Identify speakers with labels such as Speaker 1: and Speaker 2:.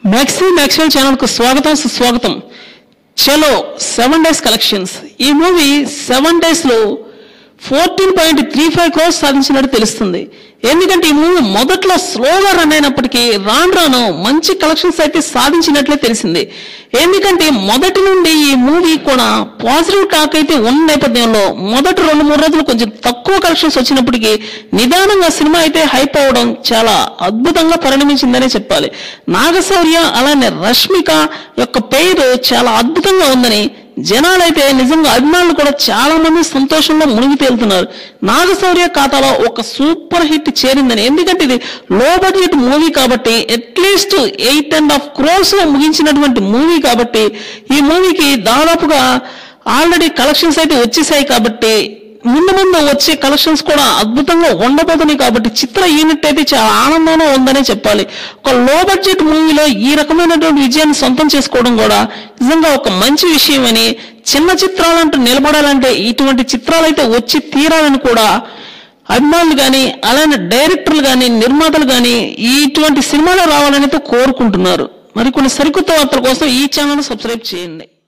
Speaker 1: maxi maximal ఛానల్కు స్వాగతం సుస్వాగతం చలో సెవెన్ డేస్ కలెక్షన్స్ ఈ మూవీ సెవెన్ డేస్లో fourteen point three five crores సాధించినట్టు తెలుస్తుంది ఎందుకంటే ఈ మూవీ మొదట్లో స్లోగా రన్ అయినప్పటికీ రాను రాను మంచి కలెక్షన్స్ అయితే సాధించినట్లే తెలిసింది ఎందుకంటే మొదటి నుండి ఈ మూవీ కూడా పాజిటివ్ టాక్ అయితే ఉన్న నేపథ్యంలో మొదటి రెండు మూడు రోజులు కొంచెం తక్కువ కలెక్షన్స్ వచ్చినప్పటికీ నిదానంగా సినిమా అయితే హైప్ అవ్వడం చాలా అద్భుతంగా పరిణమించిందనే చెప్పాలి నాగశౌర్య అలానే రష్మిక యొక్క పేరు చాలా అద్భుతంగా ఉందని జనాలైతే నిజంగా అభిమానులు కూడా చాలా మంది సంతోషంలో మునిగి తేలుతున్నారు నాగశౌర్య ఖాతాలో ఒక సూపర్ హిట్ చేరిందని ఎందుకంటే ఇది లో బడ్జెట్ మూవీ కాబట్టి at least eight and half crores లో ముగించినటువంటి మూవీ కాబట్టి ఈ మూవీకి దాదాపుగా ఆల్రెడీ కలెక్షన్స్ అయితే వచ్చేసాయి కాబట్టి ముందు ముందు వచ్చే కలెక్షన్స్ కూడా అద్భుతంగా ఉండబోతున్నాయి కాబట్టి చిత్ర యూనిట్ అయితే చాలా ఆనందంగా ఉందనే చెప్పాలి ఒక లో బడ్జెట్ మూవీలో ఈ రకమైనటువంటి విజయాన్ని సొంతం చేసుకోవడం కూడా నిజంగా ఒక మంచి విషయం అని చిన్న చిత్రాలంటూ నిలబడాలంటే ఇటువంటి చిత్రాలు అయితే వచ్చి తీరాలని కూడా అభిమానులు కానీ అలానే డైరెక్టర్లు కానీ నిర్మాతలు కానీ ఇటువంటి సినిమాలు రావాలని అయితే కోరుకుంటున్నారు మరి కొన్ని సరికొత్త వార్తల కోసం ఈ ఛానల్ సబ్స్క్రైబ్ చేయండి